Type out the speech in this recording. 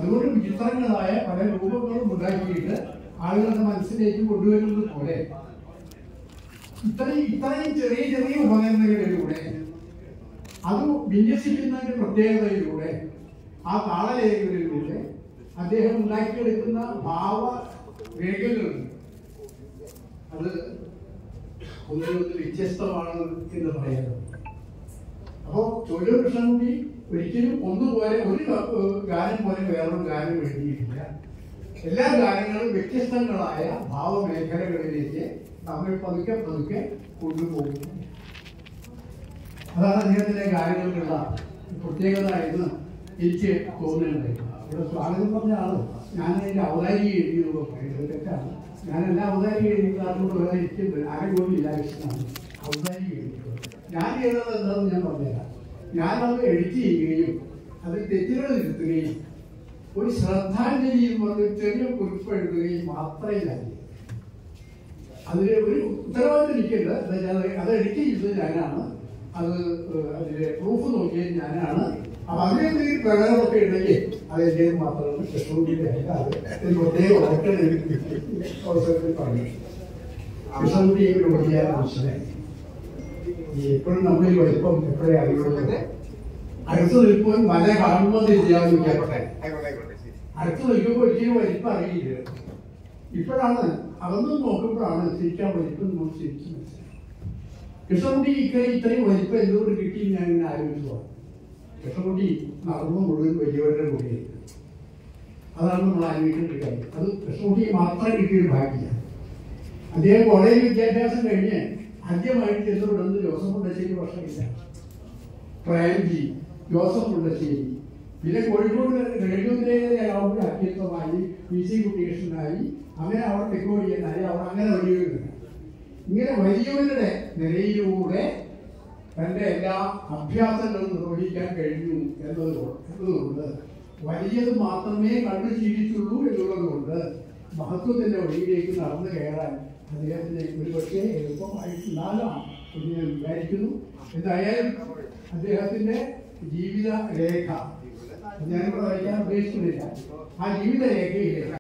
അതുകൊണ്ട് വിചിത്രങ്ങളായ പല രൂപങ്ങളും ഉണ്ടാക്കിയിട്ട് ആളുകളുടെ മനസ്സിലേക്ക് കൊണ്ടുവരുന്നത് പോലെ ഇത്രയും ഇത്രയും ചെറിയ ചെറിയ ഉപകരണങ്ങളിലൂടെ അത് വിന്യസിക്കുന്നതിന്റെ പ്രത്യേകതയിലൂടെ ആ താളരേഖകളിലൂടെ അദ്ദേഹം ഉണ്ടാക്കിയെടുക്കുന്ന ഭാവ രേഖകളുണ്ട് അത് ഒന്നിനൊന്ന് വ്യത്യസ്തമാണ് എന്ന് പറയുന്നത് അപ്പോ ചോദ്യ കൃഷ്ണൻകുട്ടി ഒരിക്കലും ഒന്നുപോലെ ഒരു ക- ഏഹ് ഗാനം പോലെ വേറൊരു ഗാനം എഴുതിയിട്ടില്ല എല്ലാ ഗാനങ്ങളും വ്യത്യസ്തങ്ങളായ ഭാവമേഖലകളിലേക്ക് നമ്മൾ പതുക്കെ പതുക്കെ കൊണ്ടുപോകുന്നു അതാണ് അദ്ദേഹത്തിന്റെ ഗാനങ്ങൾക്കുള്ള പ്രത്യേകത എന്ന് എനിക്ക് തോന്നുന്നുണ്ട് ഇവിടെ സ്വാഗതം പറഞ്ഞ ആള് ഞാൻ അതിന്റെ അവതാരി എഴുതിയത് പറയുന്നത് തെറ്റാണ് ഞാൻ എല്ലാ അവതാരി എഴുതിയതാളുകൊണ്ട് വേറെ ഇരിക്കുന്നത് ആരും കൂടി ഇല്ല ഇഷ്ടമാണ് അവതാരി എഴുതിയത് ഞാൻ ചെയ്തത് എന്താണെന്ന് ഞാൻ പറഞ്ഞുതരാം ഞാനത് എഡിറ്റ് ചെയ്യുകയും അതിൽ തെറ്റുകൾ തിരുത്തുകയും ഒരു ശ്രദ്ധാഞ്ജലി എന്ന് പറഞ്ഞ ഒരു ചെറിയ കുറിപ്പ് എഴുതുകയും മാത്രമേ ഞാൻ ചെയ്യൂ. അതിൽ ഒരു ഉത്തരവാദിത്വം എനിക്കുണ്ട് എന്താ വെച്ചാൽ അത് അത് എഡിറ്റ് ചെയ്തത് ഞാനാണ് അത് ഏഹ്, അതിലെ പ്രൂഫ് നോക്കിയത് ഞാനാണ് അപ്പൊ അതിലെന്തെങ്കിലും പ്രകടനമൊക്കെ ഉണ്ടെങ്കിൽ അത് എൻ്റെ മാത്രമാണ് കൃഷ്ണൻകുട്ടിയുടെ അല്ല അത് ഒരു പ്രത്യേക ഓർക്കൽ അവസരത്തിൽ പറഞ്ഞു കൃഷ്ണൻകുട്ടി ഒരു വലിയ മനുഷ്യനായി ഈ എപ്പോഴും നമ്മൾ ഈ വലിപ്പം എപ്പോഴേ അറിയുള്ളൂ അടുത്ത് നിൽക്കുവാൻ മല കാണുമ്പോൾ ചെയ്യാമെന്ന് വിചാരിക്കട്ടെ ആയിക്കോട്ടെ ആയിക്കോട്ടെ ശരി അടുത്ത് നിൽക്കുമ്പോൾ ഒരിക്കലും വലിപ്പം അറിയില്ല ഇപ്പോഴാണ് അകന്നു നോക്കുമ്പോഴാണ് ശരിക്കും ആ വലിപ്പം നമ്മൾ ശരിക്കും മനസ്സിലാക്കുന്നത് കൃഷ്ണൻകുട്ടി ഇക്കരെ ഇത്രയും വലിപ്പം എന്തുകൊണ്ട് കിട്ടി എന്ന് ഞാൻ ഇങ്ങനെ ആലോചിച്ചു പോകാം കൃഷ്ണൻകുട്ടി നടന്നു മുഴുവൻ വലിയവരുടെ കൂടെയായിരുന്നു അതാണ് നമ്മൾ ആലോചിക്കേണ്ട ഒരു കാര്യം അത് കൃഷ്ണൻകുട്ടി മാത്രം കിട്ടിയൊരു ഭാഗ്യമാണ് അദ്ദേഹം കോളേജ് വിദ്യാഭ്യാസം കഴിഞ്ഞ് ആദ്യമായിട്ട് ചെന്നുവിടുന്നത് ജോസഫ് മുണ്ടശ്ശേരി വർഷമില്ല പ്രേംജി ജോസഫ് മുണ്ടശ്ശേരി പിന്നെ കോഴിക്കോട് റേഡിയോയിലാവുമ്പോൾ അത്യന്തമായി പി സി കുട്ടികൃഷ്ണനായി അങ്ങനെ അവിടെ തെക്കോടിയനായി അവിടെ അങ്ങനെ വലിയവരുണ്ട് ഇങ്ങനെ വലിയവരുടെ നിരയിലൂടെ തന്റെ എല്ലാ അഭ്യാസങ്ങളും നിർവഹിക്കാൻ കഴിഞ്ഞു എന്നതുകൊണ്ട് എന്നതുകൊണ്ട് വലിയത് മാത്രമേ കണ്ടു ശീലിച്ചുള്ളൂ എന്നുള്ളത് കൊണ്ട് മഹത്വത്തിന്റെ വഴിയിലേക്ക് നടന്നു കയറാൻ അദ്ദേഹത്തിന് ഒരുപക്ഷെ എളുപ്പമായിട്ടുണ്ടാകാം എന്ന് ഞാൻ വിചാരിക്കുന്നു എന്തായാലും അദ്ദേഹത്തിന്റെ ജീവിത രേഖ ഞാനിവിടെ വരയ്ക്കാൻ ഉദ്ദേശിക്കുന്നില്ല ആ ജീവിത രേഖയിലെ